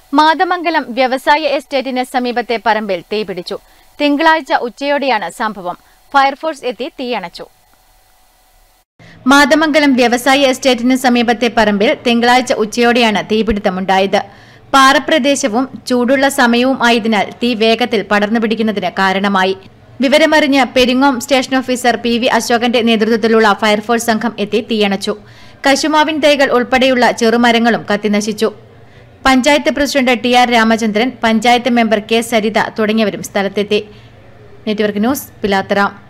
മാതമംഗലം വ്യവസായ എസ്റ്റേറ്റിന് സമീപത്തെ പറമ്പിൽ തീപിടിച്ചു തിങ്കളാഴ്ച ഉച്ചയോടെയാണ് സംഭവം ഫയർഫോഴ്സ് എത്തി തീയണച്ചു മാതമംഗലം വ്യവസായ എസ്റ്റേറ്റിന് സമീപത്തെ പറമ്പിൽ തിങ്കളാഴ്ച ഉച്ചയോടെയാണ് തീപിടുത്തമുണ്ടായത് പാറപ്രദേശവും ചൂടുള്ള സമയവും ആയതിനാൽ തീ വേഗത്തിൽ പടർന്നു പിടിക്കുന്നതിന് കാരണമായി വിവരമറിഞ്ഞ് Peringome station officer P V അശോകന്റെ നേതൃത്വത്തിലുള്ള ഫയർഫോഴ്സ് സംഘം എത്തി തീയണച്ചു കശുമാവിൻ തൈകൾ ഉൾപ്പെടെയുള്ള ചെറുമരങ്ങളും കത്തിനശിച്ചു panchayat president T R Ramachandran panchayat member K Saritha തുടങ്ങിയവരും സ്ഥലത്തെത്തി നെറ്റ്വർക്ക് ന്യൂസ് പിലാത്തറ